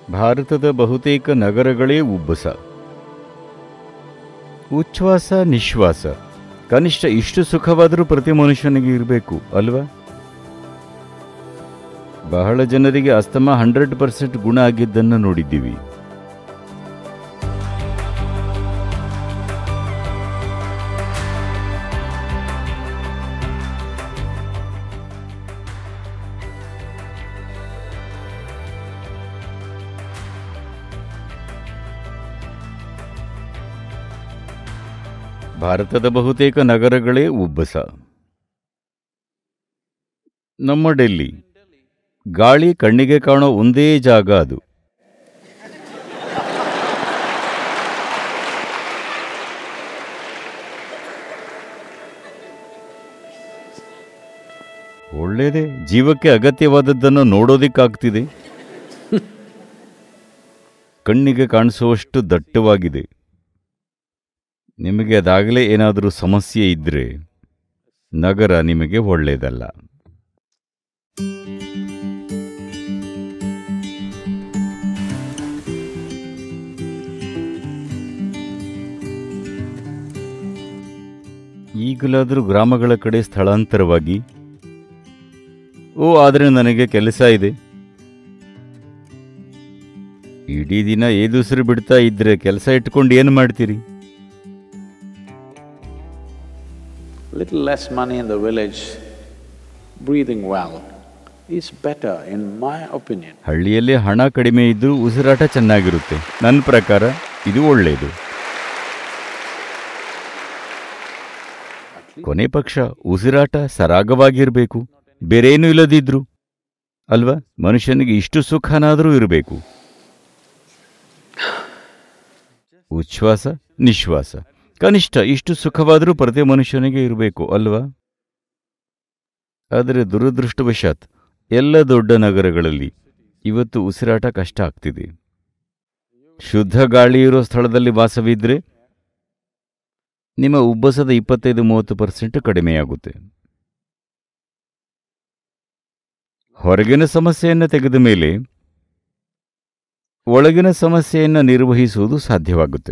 ಭಾರತದ ಬಹುತೇಕ ನಗರಗಳೇ ಉಬ್ಬಸ ಉಚ್ಛ್ವಾಸ ನಿಶ್ವಾಸ ಕನಿಷ್ಠ ಇಷ್ಟು ಸುಖವಾದರೂ ಪ್ರತಿ ಮನುಷ್ಯನಿಗೆ ಇರಬೇಕು ಅಲ್ವಾ ಬಹಳ ಜನರಿಗೆ ಅಸ್ತಮ ಹಂಡ್ರೆಡ್ ಪರ್ಸೆಂಟ್ ಗುಣ ಆಗಿದ್ದನ್ನು ನೋಡಿದ್ದೀವಿ ಭಾರತದ ಬಹುತೇಕ ನಗರಗಳೇ ಉಬ್ಬಸ ನಮ್ಮ ಡೆಲ್ಲಿ ಗಾಳಿ ಕಣ್ಣಿಗೆ ಕಾಣೋ ಒಂದೇ ಜಾಗ ಅದು ಒಳ್ಳೇದೇ ಜೀವಕ್ಕೆ ಅಗತ್ಯವಾದದ್ದನ್ನು ನೋಡೋದಿಕ್ಕಾಗ್ತಿದೆ ಕಣ್ಣಿಗೆ ಕಾಣಿಸುವಷ್ಟು ದಟ್ಟವಾಗಿದೆ ನಿಮಗೆ ಅದಾಗಲೇ ಏನಾದರೂ ಸಮಸ್ಯೆ ಇದ್ದರೆ ನಗರ ನಿಮಗೆ ಒಳ್ಳೆಯದಲ್ಲ ಈಗಲಾದರೂ ಗ್ರಾಮಗಳ ಕಡೆ ಸ್ಥಳಾಂತರವಾಗಿ ಓ ಆದರೆ ನನಗೆ ಕೆಲಸ ಇದೆ ಇಡೀ ದಿನ ಏದುಸಿರು ಬಿಡ್ತಾ ಇದ್ರೆ ಕೆಲಸ ಇಟ್ಕೊಂಡು ಏನು ಮಾಡ್ತೀರಿ Little less money in the village, breathing well is better in my opinion. ಹಳ್ಳಿಯಲ್ಲಿ ಹಣ ಕಡಿಮೆ ಇದ್ದು ಉಸಿರಾಟ ಚೆನ್ನಾಗಿರುತ್ತೆ ನನ್ನ ಪ್ರಕಾರ ಇದು ಒಳ್ಳೆಯದು ಕೊನೆ ಪಕ್ಷ ಉಸಿರಾಟ ಸರಾಗವಾಗಿರಬೇಕು ಬೇರೇನೂ ಇಲ್ಲದಿದ್ರು ಅಲ್ವಾ ಮನುಷ್ಯನಿಗೆ ಇಷ್ಟು ಸುಖನಾದರೂ ಇರಬೇಕು ಉಚ್ಛ್ವಾಸ ನಿಶ್ವಾಸ ಕನಿಷ್ಠ ಇಷ್ಟು ಸುಖವಾದರೂ ಪ್ರತಿ ಮನುಷ್ಯನಿಗೆ ಇರಬೇಕು ಅಲ್ವಾ ಆದರೆ ದುರದೃಷ್ಟವಶಾತ್ ಎಲ್ಲ ದೊಡ್ಡ ನಗರಗಳಲ್ಲಿ ಇವತ್ತು ಉಸಿರಾಟ ಕಷ್ಟ ಆಗ್ತಿದೆ ಶುದ್ಧ ಗಾಳಿ ಇರೋ ಸ್ಥಳದಲ್ಲಿ ವಾಸವಿದ್ರೆ ನಿಮ್ಮ ಉಬ್ಬಸದ ಇಪ್ಪತ್ತೈದು ಮೂವತ್ತು ಪರ್ಸೆಂಟ್ ಕಡಿಮೆಯಾಗುತ್ತೆ ಹೊರಗಿನ ಸಮಸ್ಯೆಯನ್ನು ತೆಗೆದ ಮೇಲೆ ಒಳಗಿನ ಸಮಸ್ಯೆಯನ್ನು ನಿರ್ವಹಿಸುವುದು ಸಾಧ್ಯವಾಗುತ್ತೆ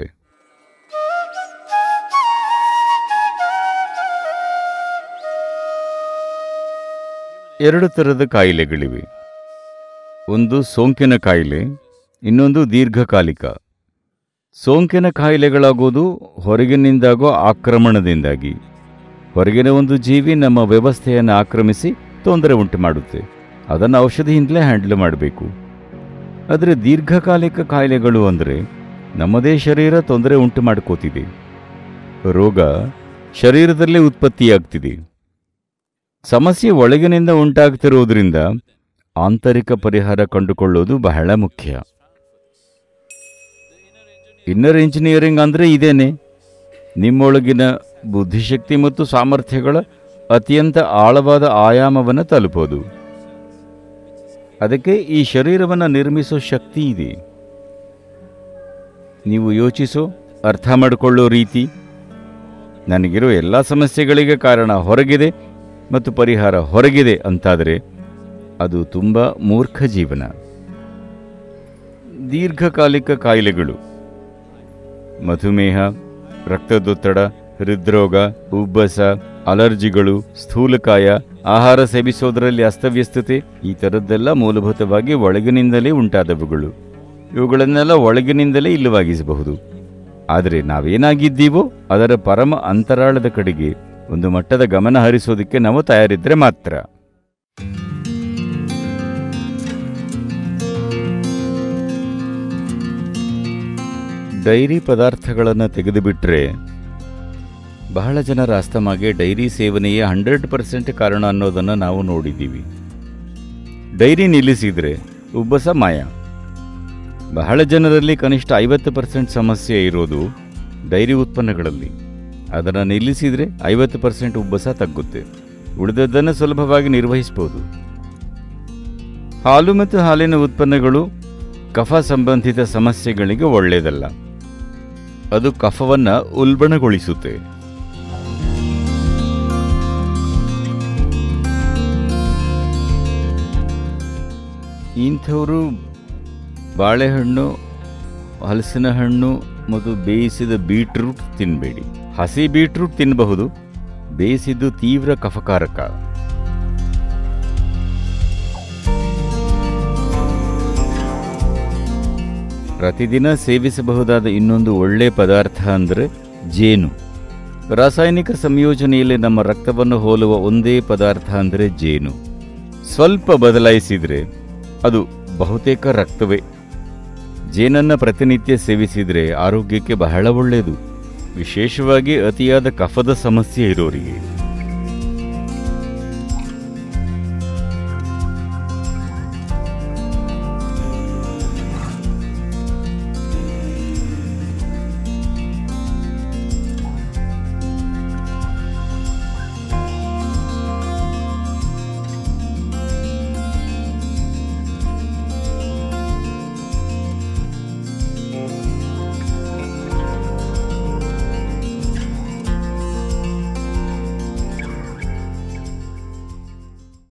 ಎರಡು ಥರದ ಕಾಯಿಲೆಗಳಿವೆ ಒಂದು ಸೋಂಕಿನ ಕಾಯಿಲೆ ಇನ್ನೊಂದು ದೀರ್ಘಕಾಲಿಕ ಸೋಂಕಿನ ಕಾಯಿಲೆಗಳಾಗೋದು ಹೊರಗಿನಿಂದಾಗೋ ಆಕ್ರಮಣದಿಂದಾಗಿ ಹೊರಗಿನ ಒಂದು ಜೀವಿ ನಮ್ಮ ವ್ಯವಸ್ಥೆಯನ್ನು ಆಕ್ರಮಿಸಿ ತೊಂದರೆ ಉಂಟು ಮಾಡುತ್ತೆ ಅದನ್ನು ಔಷಧಿಯಿಂದಲೇ ಹ್ಯಾಂಡಲ್ ಮಾಡಬೇಕು ಆದರೆ ದೀರ್ಘಕಾಲಿಕ ಕಾಯಿಲೆಗಳು ಅಂದರೆ ನಮ್ಮದೇ ಶರೀರ ತೊಂದರೆ ಉಂಟು ಮಾಡ್ಕೋತಿದೆ ರೋಗ ಶರೀರದಲ್ಲೇ ಉತ್ಪತ್ತಿಯಾಗ್ತಿದೆ ಸಮಸ್ಯೆ ಒಳಗಿನಿಂದ ಉಂಟಾಗ್ತಿರೋದ್ರಿಂದ ಆಂತರಿಕ ಪರಿಹಾರ ಕಂಡುಕೊಳ್ಳೋದು ಬಹಳ ಮುಖ್ಯ ಇನ್ನರ್ ಇಂಜಿನಿಯರಿಂಗ್ ಅಂದರೆ ಇದೇನೆ ನಿಮ್ಮೊಳಗಿನ ಬುದ್ಧಿಶಕ್ತಿ ಮತ್ತು ಸಾಮರ್ಥ್ಯಗಳ ಅತ್ಯಂತ ಆಳವಾದ ಆಯಾಮವನ್ನು ತಲುಪೋದು ಅದಕ್ಕೆ ಈ ಶರೀರವನ್ನು ನಿರ್ಮಿಸೋ ಶಕ್ತಿ ಇದೆ ನೀವು ಯೋಚಿಸೋ ಅರ್ಥ ಮಾಡಿಕೊಳ್ಳೋ ರೀತಿ ನನಗಿರೋ ಎಲ್ಲ ಸಮಸ್ಯೆಗಳಿಗೆ ಕಾರಣ ಹೊರಗಿದೆ ಮತ್ತು ಪರಿಹಾರ ಹೊರಗಿದೆ ಅಂತಾದರೆ ಅದು ತುಂಬ ಮೂರ್ಖ ಜೀವನ ದೀರ್ಘಕಾಲಿಕ ಕಾಯಿಲೆಗಳು ಮಧುಮೇಹ ರಕ್ತದೊತ್ತಡ ಹೃದ್ರೋಗ ಉಬ್ಬಸ ಅಲರ್ಜಿಗಳು ಸ್ಥೂಲಕಾಯ ಆಹಾರ ಸೇವಿಸೋದರಲ್ಲಿ ಅಸ್ತವ್ಯಸ್ತತೆ ಈ ಥರದ್ದೆಲ್ಲ ಮೂಲಭೂತವಾಗಿ ಒಳಗಿನಿಂದಲೇ ಉಂಟಾದವುಗಳು ಇವುಗಳನ್ನೆಲ್ಲ ಒಳಗಿನಿಂದಲೇ ಇಲ್ಲವಾಗಿಸಬಹುದು ಆದರೆ ನಾವೇನಾಗಿದ್ದೀವೋ ಅದರ ಪರಮ ಅಂತರಾಳದ ಕಡೆಗೆ ಒಂದು ಮಟ್ಟದ ಗಮನ ಹರಿಸೋದಕ್ಕೆ ನಾವು ತಯಾರಿದ್ರೆ ಮಾತ್ರ ಡೈರಿ ಪದಾರ್ಥಗಳನ್ನು ತೆಗೆದುಬಿಟ್ರೆ ಬಹಳ ಜನರ ಅಸ್ತಮಾಗೆ ಡೈರಿ ಸೇವನೆಯೇ ಹಂಡ್ರೆಡ್ ಪರ್ಸೆಂಟ್ ಕಾರಣ ಅನ್ನೋದನ್ನು ನಾವು ನೋಡಿದ್ದೀವಿ ಡೈರಿ ನಿಲ್ಲಿಸಿದರೆ ಉಬ್ಬಸ ಮಾಯ ಬಹಳ ಜನರಲ್ಲಿ ಕನಿಷ್ಠ ಐವತ್ತು ಪರ್ಸೆಂಟ್ ಸಮಸ್ಯೆ ಇರೋದು ಡೈರಿ ಉತ್ಪನ್ನಗಳಲ್ಲಿ ಅದನ್ನು ನಿಲ್ಲಿಸಿದರೆ ಐವತ್ತು ಪರ್ಸೆಂಟ್ ಉಬ್ಬಸ ತಗ್ಗುತ್ತೆ ಉಳಿದದ್ದನ್ನು ಸುಲಭವಾಗಿ ನಿರ್ವಹಿಸಬಹುದು ಹಾಲು ಮತ್ತು ಹಾಲಿನ ಉತ್ಪನ್ನಗಳು ಕಫ ಸಂಬಂಧಿತ ಸಮಸ್ಯೆಗಳಿಗೆ ಒಳ್ಳೆಯದಲ್ಲ ಅದು ಕಫವನ್ನು ಉಲ್ಬಣಗೊಳಿಸುತ್ತೆ ಇಂಥವರು ಬಾಳೆಹಣ್ಣು ಹಲಸಿನ ಹಣ್ಣು ಮತ್ತು ಬೇಯಿಸಿದ ಬೀಟ್ರೂಟ್ ತಿನ್ನಬೇಡಿ ಹಸಿ ಬೀಟ್ರೂಟ್ ತಿನ್ನಬಹುದು ಬೇಯಿಸಿದ್ದು ತೀವ್ರ ಕಫಕಾರಕ ಪ್ರತಿದಿನ ಸೇವಿಸಬಹುದಾದ ಇನ್ನೊಂದು ಒಳ್ಳೆ ಪದಾರ್ಥ ಅಂದರೆ ಜೇನು ರಾಸಾಯನಿಕ ಸಂಯೋಜನೆಯಲ್ಲಿ ನಮ್ಮ ರಕ್ತವನ್ನು ಹೋಲುವ ಒಂದೇ ಪದಾರ್ಥ ಅಂದರೆ ಜೇನು ಸ್ವಲ್ಪ ಬದಲಾಯಿಸಿದರೆ ಅದು ಬಹುತೇಕ ರಕ್ತವೇ ಜೇನನ್ನು ಪ್ರತಿನಿತ್ಯ ಸೇವಿಸಿದರೆ ಆರೋಗ್ಯಕ್ಕೆ ಬಹಳ ಒಳ್ಳೆಯದು ವಿಶೇಷವಾಗಿ ಅತಿಯಾದ ಕಫದ ಸಮಸ್ಯೆ ಇರೋರಿಗೆ